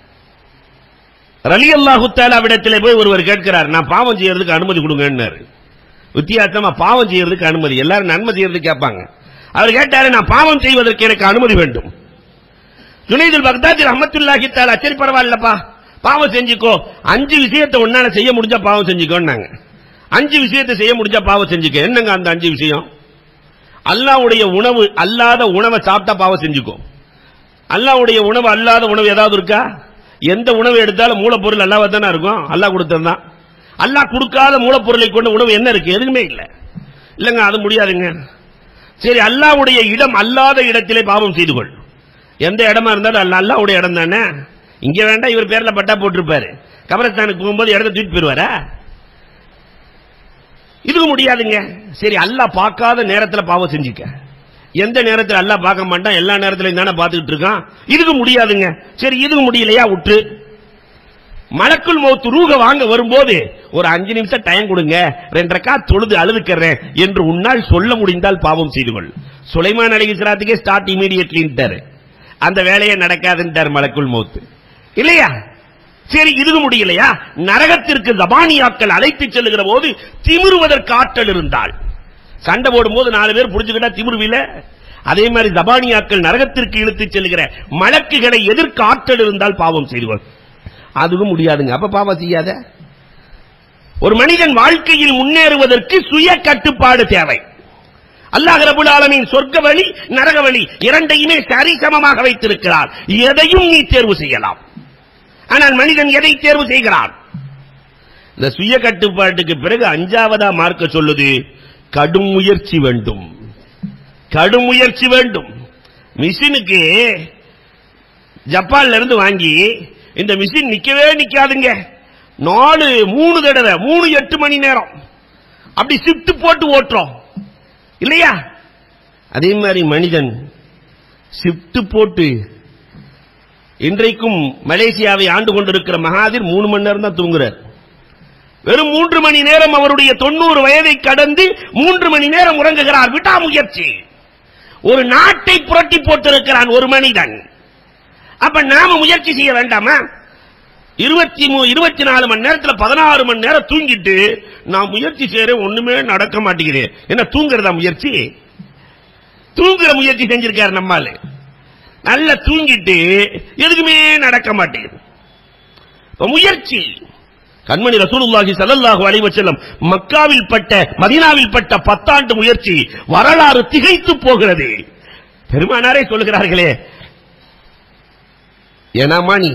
ரலி அல்லாஹு விடத்திலே போய் ஒருவர் கேட்கிறார் நான் பாவம் செய்யறதுக்கு அனுமதி கொடுங்கன்னாரு வித்தியாசமா பாவம் செய்யறதுக்கு அனுமதி எல்லாரும் நன்மை செய்யறதுக்கு கேட்பாங்க அவர் கேட்டாரு நான் பாவம் செய்வதற்கு எனக்கு அனுமதி வேண்டும் ஜுனைதுல் பக்தாதி ரஹமத்துல்லாஹி தாலா சரி பரவாயில்லப்பா பாவம் செஞ்சுக்கோ அஞ்சு விஷயத்தை உன்னால செய்ய முடிஞ்சா பாவம் செஞ்சுக்கோன்னாங்க அஞ்சு விஷயத்தை செய்ய முடிஞ்சா பாவம் செஞ்சுக்க என்னங்க அந்த அஞ்சு விஷயம் அல்லாஹ்வுடைய உணவு அல்லாத உணவை சாப்பிட்டா பாவம் செஞ்சுக்கோ அல்லாஹ்வுடைய உணவு அல்லாத உணவு ஏதாவது இருக்கா எந்த உணவு எடுத்தாலும் மூலப்பொருள் அல்லாஹ் தானே இருக்கும் அல்லாஹ் கொடுத்ததுதான் அல்லாஹ் கொடுக்காத மூலப்பொருளை கொண்ட உணவு என்ன இருக்கு எதுவுமே இல்லை இல்லைங்க அது முடியாதுங்க சரி அல்லாஹ்வுடைய இடம் அல்லாத இடத்திலே பாவம் செய்து கொள் எந்த இடமா இருந்தாலும் அல்ல அல்லாஹ்வுடைய இடம் தானே இங்க வேண்டாம் இவர் பேர்ல பட்டா போட்டிருப்பாரு கபரஸ்தானுக்கு போகும்போது இடத்த தூக்கிட்டு போயிருவாரா இதுக்கு முடியாதுங்க சரி அல்லாஹ் பார்க்காத நேரத்துல பாவம் செஞ்சுக்க எந்த நேரத்துல அல்லாஹ் பார்க்க மாட்டான் எல்லா நேரத்திலையும் தானே பார்த்துக்கிட்டு இருக்கான் இதுக்கு முடியாதுங்க சரி இதுக்கு முடியலையா விட்டு மலக்குள் மௌத்து ரூக வாங்க வரும்போது ஒரு அஞ்சு நிமிஷம் டைம் கொடுங்க ரெண்டரை கா தொழுது அழுதுக்கிறேன் என்று உன்னால் சொல்ல முடிந்தால் பாவம் செய்து கொள் சுலைமான் அலிகிஸ்ராத்துக்கே ஸ்டார்ட் இமீடியட்லின்ட்டாரு அந்த வேலையே நடக்காதுன்ட்டார் மலக்குள் மௌத்து இல்லையா சரி இதுக்கு முடியலையா நரகத்திற்கு ஜபானியாக்கள் அழைத்து செல்லுகிற போது திமிருவதற்கு ஆற்றல் இருந்தால் சண்டை போடும்போது நாலு பேர் புடிச்சுக்கிட்டா திமிருவில அதே மாதிரி ஜபானியாக்கள் நரகத்திற்கு இழுத்துச் செல்லுகிற மலக்குகளை எதிர்க்க ஆற்றல் இருந்தால் பாவம் செய்துவர் அதுவும் முடியாதுங்க அப்ப பாவம் செய்யாத ஒரு மனிதன் வாழ்க்கையில் முன்னேறுவதற்கு சுய கட்டுப்பாடு தேவை அல்லாஹ் ரபுல் ஆலமீன் சொர்க்க வழி நரக வழி இரண்டையுமே சரிசமமாக வைத்திருக்கிறார் எதையும் நீ தேர்வு செய்யலாம் ஆனால் மனிதன் எதை தேர்வு செய்கிறான் இந்த சுய கட்டுப்பாட்டுக்கு பிறகு அஞ்சாவதா மார்க்க சொல்லுது கடும் முயற்சி வேண்டும் கடும் முயற்சி வேண்டும் மிஷினுக்கு ஜப்பான்ல இருந்து வாங்கி இந்த மிஷின் நிக்கவே நிக்காதுங்க நாலு மூணு தடவை மூணு எட்டு மணி நேரம் அப்படி ஷிஃப்ட் போட்டு ஓட்டுறோம் இல்லையா அதே மாதிரி மனிதன் ஷிஃப்ட் போட்டு இன்றைக்கும் மலேசியாவை ஆண்டு கொண்டிருக்கிற மகாதிர் மூணு மணி நேரம் தான் தூங்குறார் வெறும் மூன்று மணி நேரம் அவருடைய தொண்ணூறு வயதை கடந்து மூன்று மணி நேரம் உறங்குகிறார் விடாமுயற்சி ஒரு நாட்டை புரட்டி போட்டிருக்கிறான் ஒரு மனிதன் அப்ப நாம முயற்சி செய்ய வேண்டாமா இருபத்தி மூ இருபத்தி நாலு மணி நேரத்துல பதினாறு மணி நேரம் தூங்கிட்டு நான் முயற்சி செய்யறேன் ஒண்ணுமே நடக்க மாட்டேங்குது என்ன தூங்குறதா முயற்சி தூங்குற முயற்சி செஞ்சிருக்காரு நம்மாலு நல்லா தூங்கிட்டு எதுக்குமே நடக்க மாட்டேங்குது இப்ப முயற்சி கண்மணி ரசூலுல்லாஹி ஸல்லல்லாஹு அலைஹி வஸல்லம் மக்காவில் பட்ட மதீனாவில் பட்ட பத்தாண்டு முயற்சி வரலாறு திகைத்து போகிறது பெருமானாரே சொல்லுகிறார்களே ஏனாமானி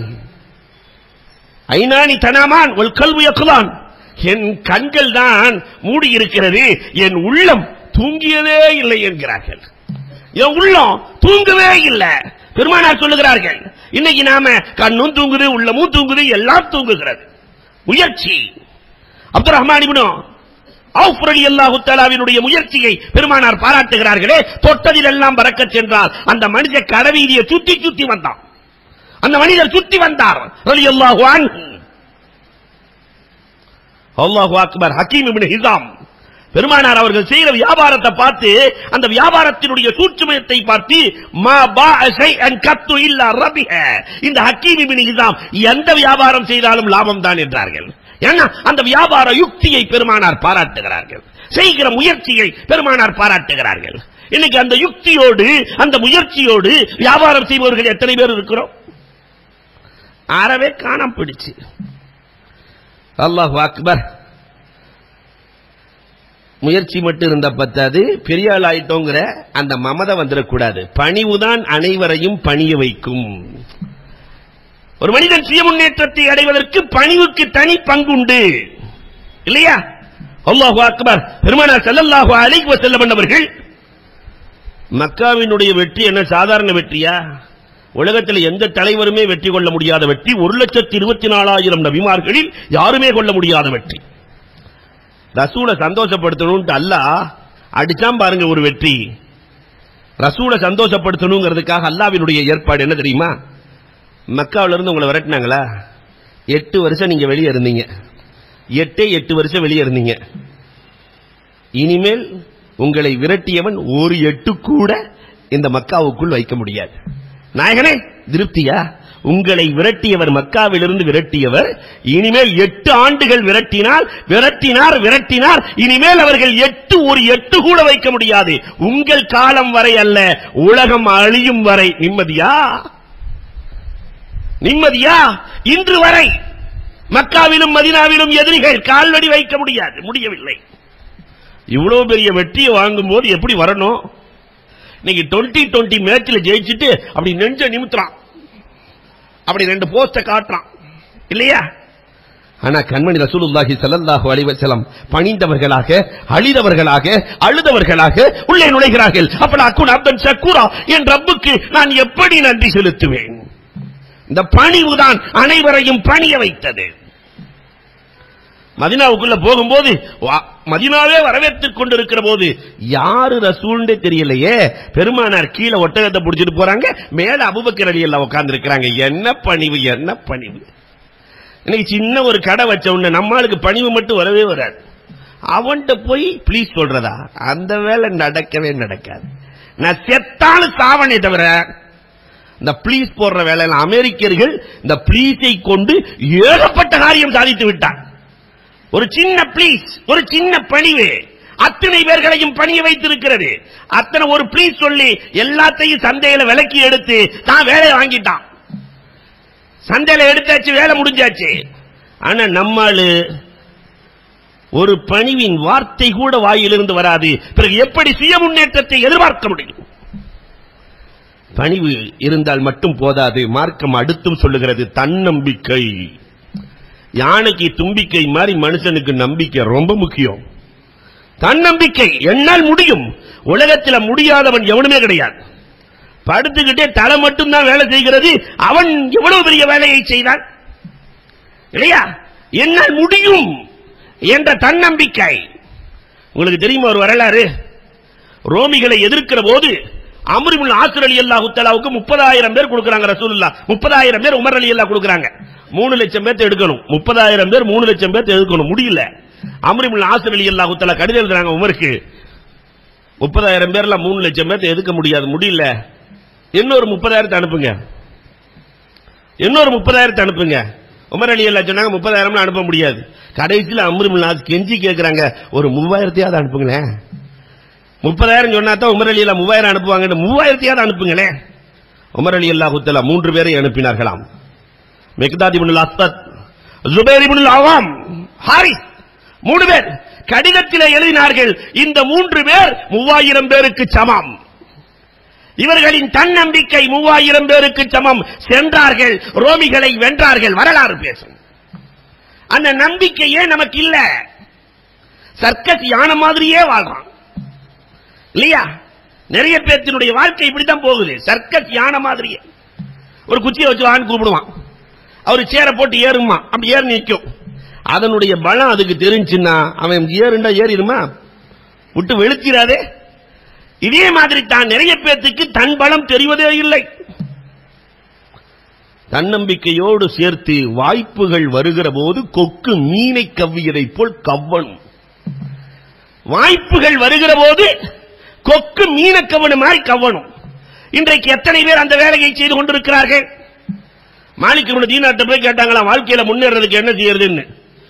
ஐநானி தனாமான் ஒரு கல்வி யக்குலான் என் கண்கள் தான் மூடி இருக்கிறது என் உள்ளம் தூங்கியதே இல்லை என்கிறார்கள் என் உள்ளம் தூங்கவே இல்ல பெருமானார் சொல்லுகிறார்கள் இன்னைக்கு நாம கண்ணும் தூங்குது உள்ளமும் தூங்குது எல்லாம் தூங்குகிறது முயற்சி அப்துல் ரஹ்மான் இப்னு அவுஃப் ரலியல்லாஹு தஆலாவினுடைய முயற்சியை பெருமானார் பாராட்டுகிறார்களே தொட்டதில் எல்லாம் பறக்கச் சென்றால் அந்த மனித கடவீதியை சுத்தி சுத்தி வந்தான் அந்த மனிதர் சுத்தி வந்தார் ரலியல்லாஹு அன்ஹு அல்லாஹு அக்பர் ஹக்கீம் இப்னு ஹிசாம் பெருமானார் அவர்கள் செய்கிற வியாபாரத்தை பார்த்து அந்த வியாபாரத்தினுடைய சூட்சுமத்தை பார்த்து மா பா அன் கத்து இல்ல ரபிஹ இந்த ஹக்கீம் இப்னு ஹிசாம் எந்த வியாபாரம் செய்தாலும் லாபம் தான் என்றார்கள் ஏன்னா அந்த வியாபார யுக்தியை பெருமானார் பாராட்டுகிறார்கள் செய்கிற முயற்சியை பெருமானார் பாராட்டுகிறார்கள் இன்னைக்கு அந்த யுக்தியோடு அந்த முயற்சியோடு வியாபாரம் செய்பவர்கள் எத்தனை பேர் இருக்கிறோம் அறவே காணாம பிடிச்சு அல்லாஹ் அக்பர் முயற்சி மட்டும் இருந்த பத்தாது பெரிய ஆள் ஆயிட்டோங்கிற அந்த மமதை வந்துடக்கூடாது பணிவுதான் அனைவரையும் பணிய வைக்கும் ஒரு மனிதன் சுய முன்னேற்றத்தை அடைவதற்கு பணிவுக்கு தனி பங்குண்டு இல்லையா அல்லாஹு அக்பர் பெருமானார் ஸல்லல்லாஹு அலைஹி வஸல்லம் அவர்கள் மக்காவினுடைய வெற்றி என்ன சாதாரண வெற்றியா உலகத்தில் எந்த தலைவருமே வெற்றி கொள்ள முடியாத வெற்றி ஒரு லட்சத்தி இருபத்தி நாலாயிரம் நபிமார்களில் யாருமே கொள்ள முடியாத வெற்றி ரசூலை சந்தோஷப்படுத்தணும்ட்டு அல்லாஹ் அடிச்சாம் பாருங்க ஒரு வெற்றி ரசூலை சந்தோஷப்படுத்தணுங்கிறதுக்காக அல்லாவினுடைய ஏற்பாடு என்ன தெரியுமா மக்காவில இருந்து உங்களை விரட்டினாங்களா எட்டு வருஷம் நீங்க வெளியே இருந்தீங்க எட்டே எட்டு வருஷம் வெளியே இருந்தீங்க இனிமேல் உங்களை விரட்டியவன் ஒரு எட்டு கூட இந்த மக்காவுக்குள் வைக்க முடியாது நாயகனே திருப்தியா உங்களை விரட்டியவர் மக்காவிலிருந்து விரட்டியவர் இனிமேல் எட்டு ஆண்டுகள் விரட்டினால் விரட்டினார் விரட்டினார் இனிமேல் அவர்கள் எட்டு ஒரு எட்டு கூட வைக்க முடியாது உங்கள் காலம் வரை அல்ல உலகம் அழியும் வரை நிம்மதியா நிம்மதியா இன்று வரை மக்காவிலும் மதினாவிலும் எதிரிகள் கால்வடி வைக்க முடியாது முடியவில்லை இவ்வளவு பெரிய வெற்றியை வாங்கும் போது எப்படி வரணும் இன்னைக்கு டுவெண்ட்டி டுவெண்ட்டி மேட்ச்ல ஜெயிச்சுட்டு அப்படி நெஞ்ச நிமித்துறான் அப்படி ரெண்டு போஸ்ட காட்டுறான் இல்லையா ஆனா கண்மணி ரசூலுல்லாஹி ஸல்லல்லாஹு அலைஹி வஸல்லம் பணிந்தவர்களாக அழிதவர்களாக அழுதவர்களாக உள்ளே நுழைகிறார்கள் அப்ப அக்குன் அப்தன் ஷக்கூரா என் ரப்புக்கு நான் எப்படி நன்றி செலுத்துவேன் இந்த பணிவுதான் அனைவரையும் பணிய வைத்தது மதினாவுக்குள்ள போகும்போது வா- மதினாவே வரவேற்றுக் கொண்டிருக்கிற போது யாரு ரசூல்னே தெரியலையே பெருமானார் கீழே ஒட்டகத்தை புடிச்சிட்டு போறாங்க மேல அபுபக்கர் அலி எல்லாம் உட்கார்ந்து இருக்கிறாங்க என்ன பணிவு என்ன பணிவு இன்னைக்கு சின்ன ஒரு கடை வச்ச உடனே நம்மளுக்கு பணிவு மட்டும் வரவே வராது அவன்கிட்ட போய் ப்ளீஸ் சொல்றதா அந்த வேலை நடக்கவே நடக்காது நான் செத்தாலும் சாவனே தவிர இந்த ப்ளீஸ் போடுற வேலையில அமெரிக்கர்கள் இந்த ப்ளீஸை கொண்டு ஏகப்பட்ட காரியம் சாதித்து விட்டார் ஒரு சின்ன ப்ளீஸ் ஒரு சின்ன பணிவு அத்தனை பேர்களையும் பணிய வைத்திருக்கிறது அத்தனை ஒரு ப்ளீஸ் சொல்லி எல்லாத்தையும் சந்தையில விலக்கி எடுத்து தான் வேலையை வாங்கிட்டான் சந்தையில எடுத்தாச்சு வேலை முடிஞ்சாச்சு ஆனா நம்மாளு ஒரு பணிவின் வார்த்தை கூட வாயிலிருந்து வராது பிறகு எப்படி சுய முன்னேற்றத்தை எதிர்பார்க்க முடியும் பணிவு இருந்தால் மட்டும் போதாது மார்க்கம் அடுத்தும் சொல்லுகிறது தன்னம்பிக்கை யானைக்கு தும்பிக்கை மாதிரி மனுஷனுக்கு நம்பிக்கை ரொம்ப முக்கியம் தன்னம்பிக்கை என்னால் முடியும் உலகத்தில் முடியாதவன் எவனுமே கிடையாது படுத்துக்கிட்டே தலை மட்டும்தான் வேலை செய்கிறது அவன் எவ்வளவு பெரிய வேலையை செய்தான் இல்லையா என்னால் முடியும் என்ற தன்னம்பிக்கை உங்களுக்கு தெரியுமா ஒரு வரலாறு ரோமிகளை எதிர்க்கிற போது அம்ருல் ஆசிர் அலி அல்லாஹு தஆலாவுக்கு முப்பதாயிரம் பேர் கொடுக்கறாங்க ரசூலுல்லாஹ் முப்பதாயிரம் பேர் உமர் அலி அல்லாஹ் கொடுக்கறாங்க மூணு லட்சம் பேர்த்த எடுக்கணும் முப்பதாயிரம் பேர் மூணு லட்சம் பேர்த்த எடுக்கணும் முடியல அம்ருல் ஆசிர் அலி அல்லாஹு தஆலா கடிதம் எழுதுறாங்க உமருக்கு முப்பதாயிரம் பேர்ல மூணு லட்சம் பேர்த்த எதுக்க முடியாது முடியல இன்னொரு முப்பதாயிரத்தை அனுப்புங்க இன்னொரு முப்பதாயிரத்தை அனுப்புங்க உமர் அலி அல்லா சொன்னாங்க முப்பதாயிரம் அனுப்ப முடியாது கடைசியில் அம்ருல் கெஞ்சி கேட்கறாங்க ஒரு மூவாயிரத்தையாவது அனுப்புங்களேன் முப்பதாயிரம் சொன்னா தான் உமர் அலி அல்லா மூவாயிரம் அனுப்புவாங்க மூவாயிரத்தையாவது அனுப்புங்களேன் உமர் அலி அல்லா குத்தலா மூன்று பேரை அனுப்பினார்களாம் மெக்தாத் இப்னுல் அஸ்வத் ஜுபைர் இப்னுல் அவாம் ஹாரிஸ் மூணு பேர் கடிதத்தில் எழுதினார்கள் இந்த மூன்று பேர் மூவாயிரம் பேருக்கு சமம் இவர்களின் தன்னம்பிக்கை மூவாயிரம் பேருக்கு சமம் சென்றார்கள் ரோமிகளை வென்றார்கள் வரலாறு பேசும் அந்த நம்பிக்கையே நமக்கு இல்ல சர்க்கஸ் யானை மாதிரியே வாழ்றான் இல்லையா நிறைய பேர்த்தினுடைய வாழ்க்கை இப்படித்தான் போகுது சர்க்கஸ் யானை மாதிரியே ஒரு குச்சியை வச்சு வான்னு கூப்பிடுவான் அவரு சேரை போட்டு ஏறுமா அப்படி ஏறி நிற்கும் அதனுடைய பலம் அதுக்கு தெரிஞ்சுன்னா அவன் ஏறுண்டா ஏறிடுமா விட்டு வெளுத்திராதே இதே மாதிரி தான் நிறைய பேர்த்துக்கு தன் பலம் தெரிவதே இல்லை தன்னம்பிக்கையோடு சேர்த்து வாய்ப்புகள் வருகிற போது கொக்கு மீனை கவ்வியதைப் போல் கவ்வணும் வாய்ப்புகள் வருகிற போது கொக்கு மீன கவனமாய் கவ்வணும் இன்றைக்கு எத்தனை பேர் அந்த வேலையை செய்து கொண்டிருக்கிறார்கள் மாலிக் இப்னு தீனார்ட்ட போய் கேட்டாங்களா வாழ்க்கையில முன்னேறதுக்கு என்ன செய்யறதுன்னு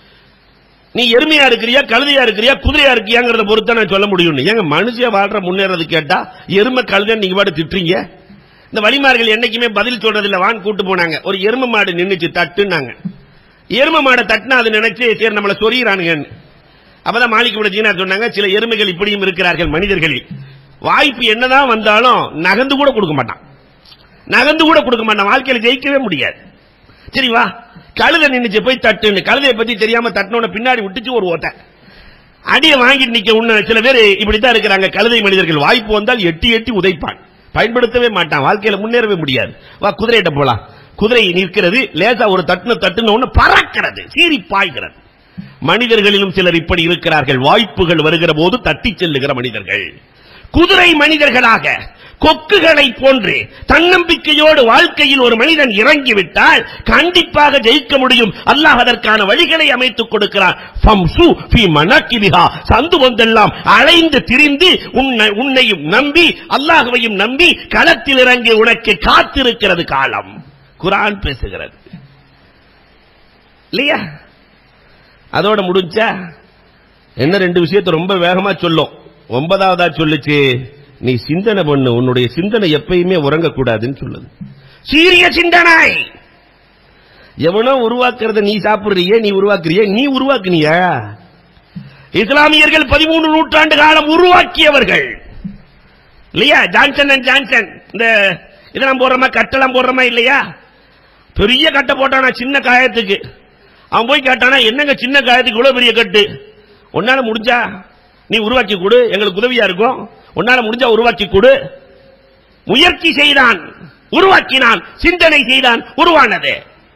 நீ எருமையா இருக்கிறியா கழுதையா இருக்கிறியா குதிரையா இருக்கியாங்கிறத பொறுத்த நான் சொல்ல முடியும் ஏங்க மனுஷன் வாழ்ற முன்னேறது கேட்டா எருமை கழுதை நீங்க பாட்டு திட்டுறீங்க இந்த வழிமார்கள் என்னைக்குமே பதில் சொல்றது இல்ல வான் கூட்டு போனாங்க ஒரு எருமை மாடு நின்னுச்சு தட்டுனாங்க எருமை மாடை தட்டுனா அது நினைச்சு சரி நம்மள சொரியிறானுங்கன்னு அப்பதான் மாலிக் இப்னு தீனார் சொன்னாங்க சில எருமைகள் இப்படியும் இருக்கிறார்கள் மனிதர்களில் வாய்ப்பு என்னதான் வந்தாலும் நகர்ந்து கூட கொடுக்க மாட்டான் நகர்ந்து கூட கொடுக்க மாட்டான் வாழ்க்கையில ஜெயிக்கவே முடியாது சரி வா கழுதை நின்னுச்சு போய் தட்டுன்னு கழுதையை பத்தி தெரியாம தட்டினோட பின்னாடி விட்டுச்சு ஒரு ஓட்ட அடிய வாங்கிட்டு நிக்க உன்ன சில பேர் இப்படித்தான் இருக்கிறாங்க கழுதை மனிதர்கள் வாய்ப்பு வந்தால் எட்டி எட்டி உதைப்பான் பயன்படுத்தவே மாட்டான் வாழ்க்கையில முன்னேறவே முடியாது வா குதிரையிட்ட போலாம் குதிரை நிற்கிறது லேசா ஒரு தட்டுன தட்டுன உடனே பறக்கிறது சீறி பாய்கிறது மனிதர்களிலும் சிலர் இப்படி இருக்கிறார்கள் வாய்ப்புகள் வருகிற போது தட்டிச் செல்லுகிற மனிதர்கள் குதிரை மனிதர்களாக கொக்குகளை போன்று தன்னம்பிக்கையோடு வாழ்க்கையில் ஒரு மனிதன் இறங்கிவிட்டால் கண்டிப்பாக ஜெயிக்க முடியும் அல்லாஹ் அதற்கான வழிகளை அமைத்துக் கொடுக்கிறான் ஃபம்சு ஃபீ மனக்கிபிஹா. சந்து வந்தெல்லாம் அலைந்து திரிந்து உன்னை உன்னையும் நம்பி அல்லாஹ்வையும் நம்பி களத்தில் இறங்கி உனக்கு காத்திருக்கிறது காலம் குரான் பேசுகிறது இல்லையா அதோட முடிஞ்சா என்ன ரெண்டு விஷயத்தை ரொம்ப வேகமா சொல்லும் ஒன்பதாவதா சொல்லுச்சு நீ சிந்தனை பண்ணு உன்னுடைய சிந்தனை எப்பயுமே உறங்கக்கூடாதுன்னு சொல்லுது சீரிய சிந்தனை எவனோ உருவாக்குறத நீ சாப்பிடுறியே நீ உருவாக்குறியே நீ உருவாக்குனியா இஸ்லாமியர்கள் பதிமூணு நூற்றாண்டு காலம் உருவாக்கியவர்கள் இல்லையா ஜான்சன் அண்ட் ஜான்சன் இந்த இதெல்லாம் போடுறமா கட்டெல்லாம் போடுறமா இல்லையா பெரிய கட்டை போட்டானா சின்ன காயத்துக்கு அவன் போய் கேட்டானா என்னங்க சின்ன காயத்துக்கு இவ்வளவு பெரிய கட்டு உன்னால முடிஞ்சா நீ உருவாக்கி கொடு எங்களுக்கு உதவியா இருக்கும் உன்னால முடிஞ்சா உருவாக்கி கொடு முயற்சி செய்தான் உருவாக்கினான் சிந்தனை செய்தான் உருவானது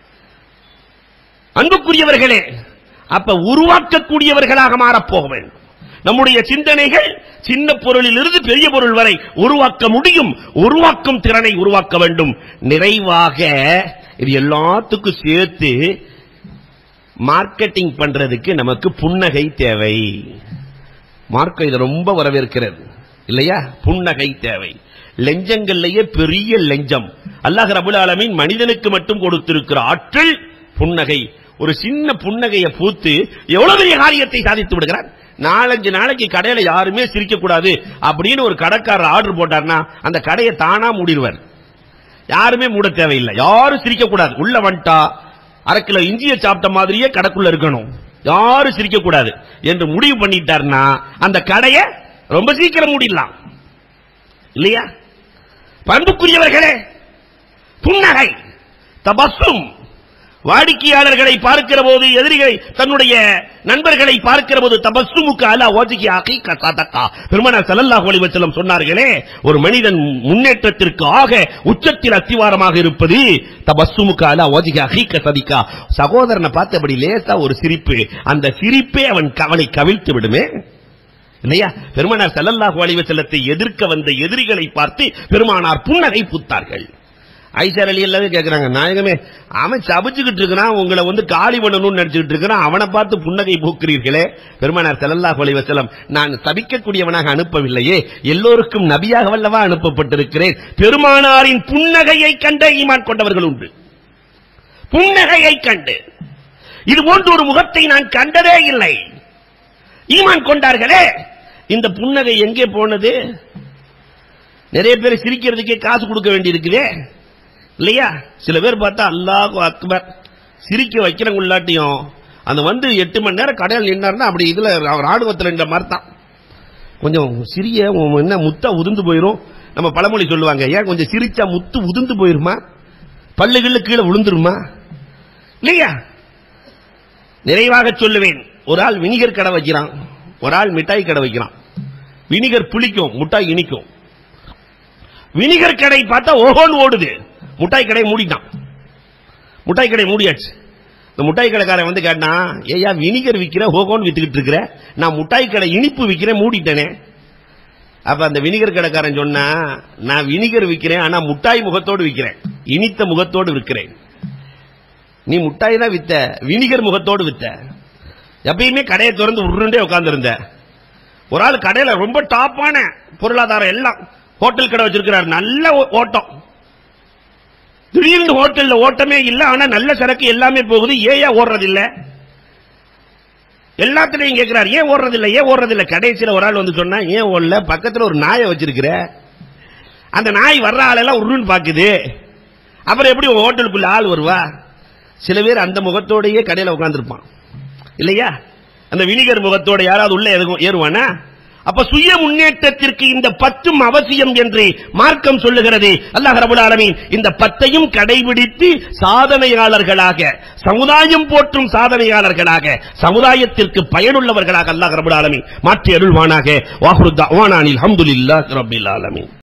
அன்புக்குரியவர்களே அப்ப உருவாக்கக்கூடியவர்களாக மாறப்போக வேண்டும் நம்முடைய சிந்தனைகள் சின்ன பொருளிலிருந்து பெரிய பொருள் வரை உருவாக்க முடியும் உருவாக்கும் திறனை உருவாக்க வேண்டும் நிறைவாக இது எல்லாத்துக்கும் சேர்த்து மார்க்கெட்டிங் பண்றதுக்கு நமக்கு புன்னகை தேவை மார்க்கம் இதை ரொம்ப வரவேற்கிறது இல்லையா புன்னகை தேவை லெஞ்சங்கள்லயே பெரிய லெஞ்சம் அல்லாஹ் ரபுல் ஆலமீன் மனிதனுக்கு மட்டும் கொடுத்திருக்கிற ஆற்றல் புன்னகை ஒரு சின்ன புன்னகையை பூத்து எவ்வளவு பெரிய காரியத்தை சாதித்து விடுகிறார் நாலஞ்சு நாளைக்கு கடையில யாருமே சிரிக்க கூடாது அப்படின்னு ஒரு கடைக்காரர் ஆர்டர் போட்டார்னா அந்த கடையை தானா மூடிடுவார் யாருமே மூட தேவையில்லை யாரும் சிரிக்க கூடாது உள்ள வந்துட்டா அரை கிலோ இஞ்சியை சாப்பிட்ட மாதிரியே கடைக்குள்ள இருக்கணும் யாரும் சிரிக்க கூடாது என்று முடிவு பண்ணிட்டார்னா அந்த கடையை ரொம்ப சீக்கிரம் மூடிடலாம் இல்லையா பண்புக்குரியவர்களே புன்னகை தபசும் வாடிக்கையாளர்களை பார்க்கிற போது எதிரிகளை தன்னுடைய நண்பர்களை பார்க்கிற போது தபசுமுக்கு அலா ஓஜிக்கு ஆகி கசாதக்கா பெருமனார் ஸல்லல்லாஹு அலைஹி வஸல்லம் சொன்னார்களே ஒரு மனிதன் முன்னேற்றத்திற்கு ஆக உச்சத்தில் அத்திவாரமாக இருப்பது தபசுமுக்கு அலா ஓஜிக்கு ஆகி கசதிக்கா சகோதரனை பார்த்து அப்படி லேசா ஒரு சிரிப்பு அந்த சிரிப்பே அவன் அவனை கவிழ்த்து விடுமே இல்லையா பெருமானார் ஸல்லல்லாஹு அலைஹி வஸல்லத்தை எதிர்க்க வந்த எதிரிகளை பார்த்து பெருமானார் புன்னகை பூத்தார்கள் ஐஷர் அலி எல்லாமே கேக்குறாங்க நாயகமே அவன் சபிச்சுக்கிட்டு இருக்கிறான் உங்களை வந்து காலி பண்ணணும்னு நினைச்சுக்கிட்டு இருக்கிறான் அவனை பார்த்து புன்னகை பூக்கிறீர்களே பெருமானார் ஸல்லல்லாஹு அலைஹி வஸல்லம் நான் சபிக்கக்கூடியவனாக அனுப்பவில்லையே எல்லோருக்கும் நபியாக வல்லவா அனுப்பப்பட்டிருக்கிறேன் பெருமானாரின் புன்னகையை கண்ட ஈமான் கொண்டவர்கள் உண்டு புன்னகையை கண்டு இது போன்ற ஒரு முகத்தை நான் கண்டதே இல்லை ஈமான் கொண்டார்களே இந்த புன்னகை எங்கே போனது நிறைய பேர் சிரிக்கிறதுக்கே காசு கொடுக்க வேண்டியிருக்குதே இல்லையா சில பேர் பார்த்தா அல்லாஹ் அக்பர் சிரிக்க வைக்கிறவங்களாட்டியும் அந்த வந்து எட்டு மணி நேரம் கடையில் நின்னார்னா அப்படி இதுல அவர் ராணுவத்தில் இந்த மாதிரி தான் கொஞ்சம் சிறிய உன் என்ன முத்தா உதிர்ந்து போயிரும் நம்ம பழமொழி சொல்லுவாங்க ஏன் கொஞ்சம் சிரிச்சா முத்து உதிர்ந்து போயிருமா பல்லுகள்ல கீழே விழுந்துருமா இல்லையா நிறைவாக சொல்லுவேன் ஒரு ஆள் வினிகர் கடை வைக்கிறான் ஒரு ஆள் மிட்டாய் கடை வைக்கிறான் வினிகர் புளிக்கும் முட்டாய் இனிக்கும் வினிகர் கடை பார்த்தா ஓஹோன்னு ஓடுது முட்டாய் கடை மூடிட்டான் முட்டாய் கடை மூடியாச்சு இந்த முட்டாய் கடைக்காரன் வந்து கேட்டான் ஏயா வினிகர் விக்கிற ஹோகோன்னு வித்துக்கிட்டு இருக்கிற நான் முட்டாய் கடை இனிப்பு விக்கிறேன் மூடிட்டேனே அப்ப அந்த வினிகர் கடைக்காரன் சொன்னா நான் வினிகர் விக்கிறேன் ஆனா முட்டாய் முகத்தோடு விக்கிறேன் இனித்த முகத்தோடு விற்கிறேன் நீ முட்டாய் தான் வித்த வினிகர் முகத்தோடு வித்த எப்பயுமே கடையை திறந்து உருண்டே உட்கார்ந்திருந்த ஒரு ஆள் கடையில ரொம்ப டாப்பான பொருளாதாரம் எல்லாம் ஹோட்டல் கடை வச்சிருக்கிறார் நல்ல ஓ- ஓட்டம் திடீர்னு ஹோட்டல்ல ஓட்டமே இல்ல ஆனா நல்ல சரக்கு எல்லாமே போகுது ஏயா ஓடுறது இல்ல எல்லாத்துலயும் கேட்கிறார் ஏன் ஓடுறது இல்ல ஏன் ஓடுறது இல்ல கடைசியில ஒரு ஆள் வந்து சொன்னா ஏன் ஓடல பக்கத்துல ஒரு நாயை வச்சிருக்கிற அந்த நாய் வர்ற ஆளெல்லாம் உருன்னு பாக்குது அப்புறம் எப்படி உன் ஹோட்டலுக்குள்ள ஆள் வருவா சில பேர் அந்த முகத்தோடயே கடையில உட்கார்ந்திருப்பான் இல்லையா அந்த வினிகர் முகத்தோட யாராவது உள்ள எதுவும் ஏறுவானா அப்ப சுய முன்னேற்றத்திற்கு இந்த பத்தும் அவசியம் என்று மார்க்கம் சொல்லுகிறது அல்லாஹ் ரபுல் ஆலமீன் இந்த பத்தையும் கடைபிடித்து சாதனையாளர்களாக சமுதாயம் போற்றும் சாதனையாளர்களாக சமுதாயத்திற்கு பயனுள்ளவர்களாக அல்லாஹ் ரபுல் ஆலமீன் மாற்றி அருள்வானாக வாஹுரு தஅவானானில் ஹம்துலில்லாஹி ரப்பில் ஆலமீன்